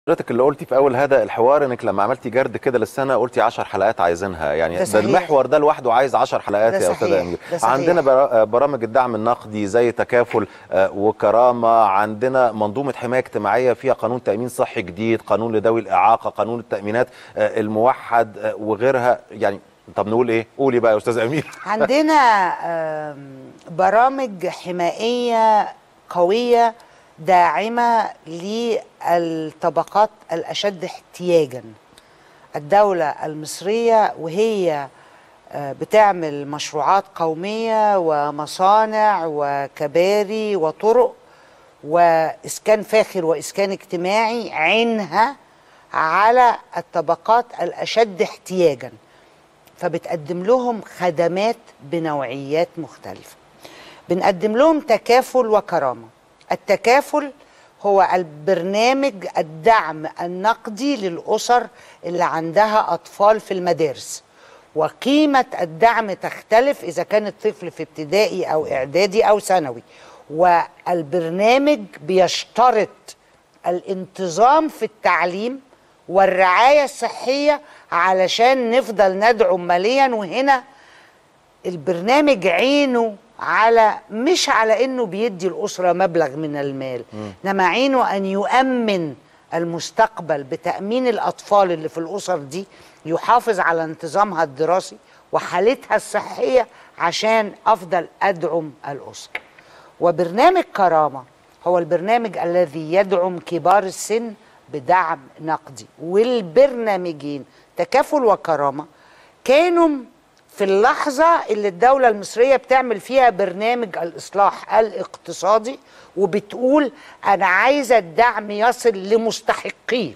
حضرتك اللي قلتي في اول هذا الحوار انك لما عملتي جرد كده للسنه قلتي 10 حلقات عايزينها يعني ده ده صحيح. المحور ده لوحده عايز 10 حلقات ده يا استاذه صحيح. امير ده صحيح. عندنا برا- برامج الدعم النقدي زي تكافل آه، وكرامه عندنا منظومه حمايه اجتماعيه فيها قانون تامين صحي جديد قانون لذوي الاعاقه قانون التامينات آه، الموحد آه، وغيرها يعني طب نقول ايه قولي بقى يا استاذ امير عندنا آم، برامج حمائية قوية داعمة للطبقات الأشد احتياجا الدولة المصرية وهي آه، بتعمل مشروعات قومية ومصانع وكباري وطرق وإسكان فاخر وإسكان اجتماعي عينها على الطبقات الأشد احتياجاً فبتقدم لهم خدمات بنوعيات مختلفة بنقدم لهم تكافل وكرامة التكافل هو البرنامج الدعم النقدي للأسر اللي عندها أطفال في المدارس وقيمة الدعم تختلف إذا كان الطفل في ابتدائي أو إعدادي أو ثانوي والبرنامج بيشترط الانتظام في التعليم والرعاية الصحية علشان نفضل ندعم ماليا وهنا البرنامج عينه على مش على انه بيدي الاسره مبلغ من المال انما عينه ان يؤمن المستقبل بتامين الاطفال اللي في الاسر دي يحافظ على انتظامها الدراسي وحالتها الصحيه عشان افضل ادعم الاسره وبرنامج كرامه هو البرنامج الذي يدعم كبار السن بدعم نقدي والبرنامجين تكافل وكرامه كانوا في اللحظة اللي الدولة المصرية بتعمل فيها برنامج الإصلاح الاقتصادي وبتقول أنا عايزة الدعم يصل لمستحقيه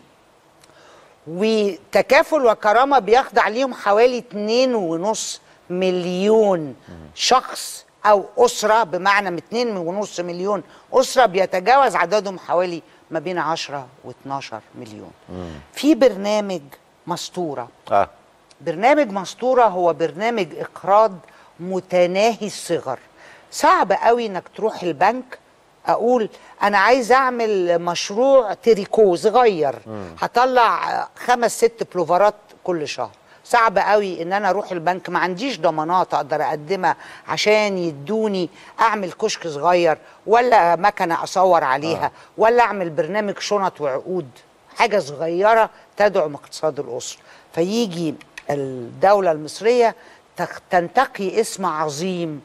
وتكافل وكرامة بيخضع ليهم حوالي 2.5 مليون شخص أو أسرة بمعنى من 2.5 مليون أسرة بيتجاوز عددهم حوالي ما بين 10 و12 مليون في برنامج مسطورة اه برنامج مسطورة هو برنامج إقراض متناهي الصغر صعب قوي انك تروح البنك اقول انا عايز اعمل مشروع تريكو صغير هطلع آه، خمس ست بلوفرات كل شهر صعب قوي ان انا اروح البنك ما عنديش ضمانات اقدر اقدمها عشان يدوني اعمل كشك صغير ولا مكنه اصور عليها ولا اعمل برنامج شنط وعقود حاجه صغيره تدعم اقتصاد الاسره فيجي الدوله المصريه تخ- تنتقي اسم عظيم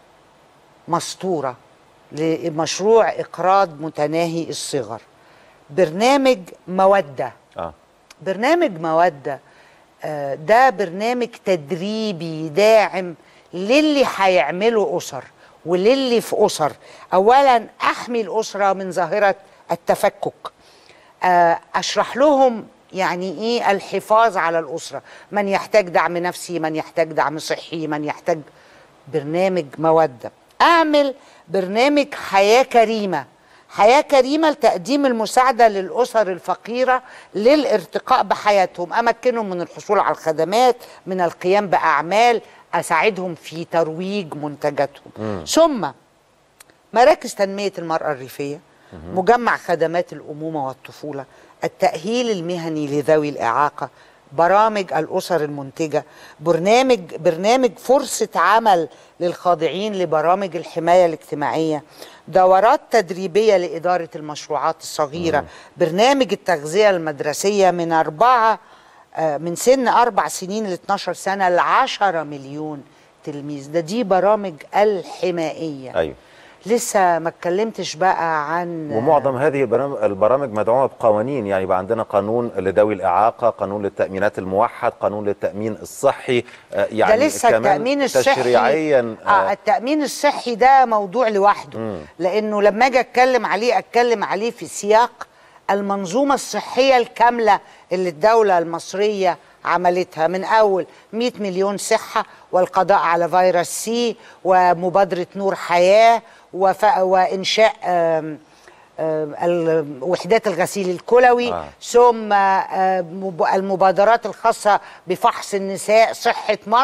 مسطوره لمشروع اقراض متناهي الصغر برنامج موده اه برنامج موده آه، ده برنامج تدريبي داعم للي هيعملوا اسر وللي في اسر اولا احمي الاسره من ظاهره التفكك آه، اشرح لهم يعني ايه الحفاظ على الاسره من يحتاج دعم نفسي من يحتاج دعم صحي من يحتاج برنامج موده اعمل برنامج حياه كريمه حياه كريمه لتقديم المساعده للاسر الفقيره للارتقاء بحياتهم امكنهم من الحصول على الخدمات من القيام باعمال اساعدهم في ترويج منتجاتهم ثم مراكز تنمية المرأة الريفية مجمع خدمات الأمومة والطفولة التأهيل المهني لذوي الإعاقة برامج الأسر المنتجة برنامج برنامج فرصة عمل للخاضعين لبرامج الحماية الاجتماعية دورات تدريبية لإدارة المشروعات الصغيرة برنامج التغذية المدرسية من أربعة آه، من سن أربع سنين ل 12 سنة ل 10 مليون تلميذ ده دي برامج الحمائية ايوه لسه ما اتكلمتش بقى عن ومعظم هذه البرام- البرامج مدعومه بقوانين يعني بقى عندنا قانون لذوي الاعاقه قانون للتامينات الموحد قانون للتامين الصحي آه، يعني ده لسه كمان التأمين الصحي تشريعيا آه آه التأمين الصحي ده موضوع لوحده لأنه لما أجي أتكلم عليه أتكلم عليه في سياق المنظومة الصحية الكاملة اللي الدولة المصرية عملتها من أول 100 مليون صحة والقضاء على فيروس سي ومبادرة نور حياة وف... وإنشاء آم آم، ال- وحدات الغسيل الكلوي آه. ثم آه، مب- المبادرات الخاصة بفحص النساء صحة مصر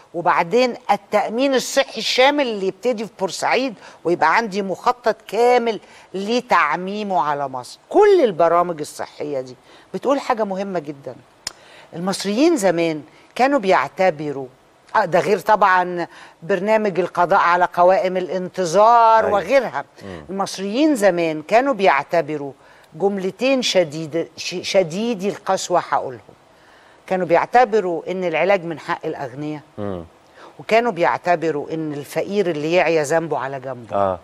وبعدين التامين الصحي الشامل اللي يبتدي في بورسعيد ويبقى عندي مخطط كامل لتعميمه على مصر كل البرامج الصحيه دي بتقول حاجه مهمه جدا المصريين زمان كانوا بيعتبروا آه، ده غير طبعا برنامج القضاء على قوائم الانتظار أيوة. وغيرها المصريين زمان كانوا بيعتبروا جملتين شديد ش- شديدي القسوة هقولهم كانوا بيعتبروا ان العلاج من حق الاغنياء مم. وكانوا بيعتبروا ان الفقير اللي يعيا ذنبه على جنبه اه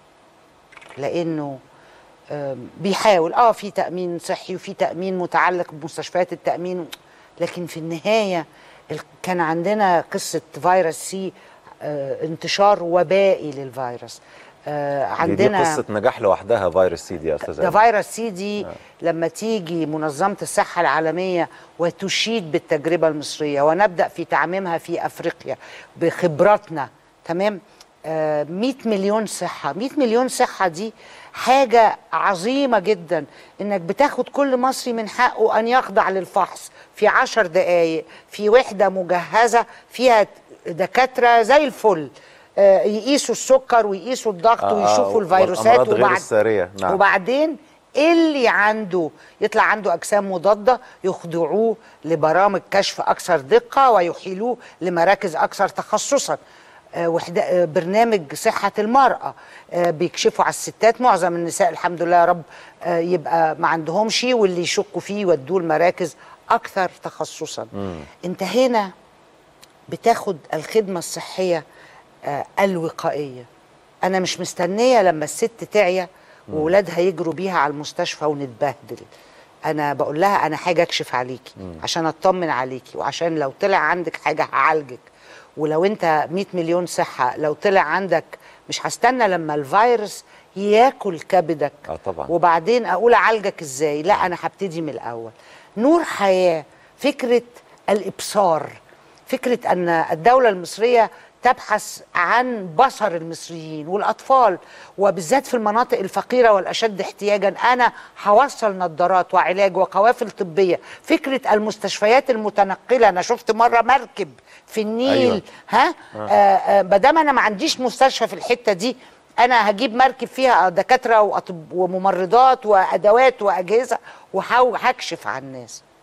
لانه آم، بيحاول اه في تامين صحي وفي تامين متعلق بمستشفيات التامين لكن في النهايه ال- كان عندنا قصه فيروس سي آه انتشار وبائي للفيروس آه دي, دي عندنا قصه نجاح لوحدها فيروس سي دي يا استاذ ده أيمن. فيروس سي دي لما تيجي منظمة الصحة العالمية وتشيد بالتجربة المصرية ونبدأ في تعميمها في أفريقيا بخبراتنا تمام آه 100 مليون صحة 100 مليون صحة دي حاجة عظيمة جدا انك بتاخد كل مصري من حقه ان يخضع للفحص في عشر دقايق في وحدة مجهزة فيها دكاترة زي الفل آه، يقيسوا السكر ويقيسوا الضغط آه، آه، ويشوفوا الفيروسات والأمراض غير السارية، نعم. وبعدين اللي عنده يطلع عنده اجسام مضاده يخضعوه لبرامج كشف اكثر دقه ويحيلوه لمراكز اكثر تخصصا آه، وحدة آه، برنامج صحة المرأة آه، بيكشفوا على الستات معظم النساء الحمد لله يا رب آه، يبقى ما عندهمش واللي يشكوا فيه يودوه المراكز أكثر تخصصا انت هنا بتاخد الخدمة الصحية آه، الوقائية أنا مش مستنية لما الست تعيا وولادها يجروا بيها على المستشفى ونتبهدل أنا بقول لها أنا حاجة أكشف عليكي عشان أطمن عليكي وعشان لو طلع عندك حاجة هعالجك ولو أنت 100 مليون صحة لو طلع عندك مش هستنى لما الفيروس ياكل كبدك آه طبعاً. وبعدين أقول أعالجك إزاي لا أنا هبتدي من الأول نور حياة فكرة الإبصار فكرة أن الدولة المصرية تبحث عن بصر المصريين والأطفال وبالذات في المناطق الفقيرة والأشد احتياجا أنا هوصل نظارات وعلاج وقوافل طبية فكرة المستشفيات المتنقلة أنا شفت مرة مركب في النيل أيوة. أيوة. ها آه. آه ما دام أنا ما عنديش مستشفى في الحتة دي أنا هجيب مركب فيها دكاترة وأطب وممرضات وأدوات وأجهزة وهكشف على الناس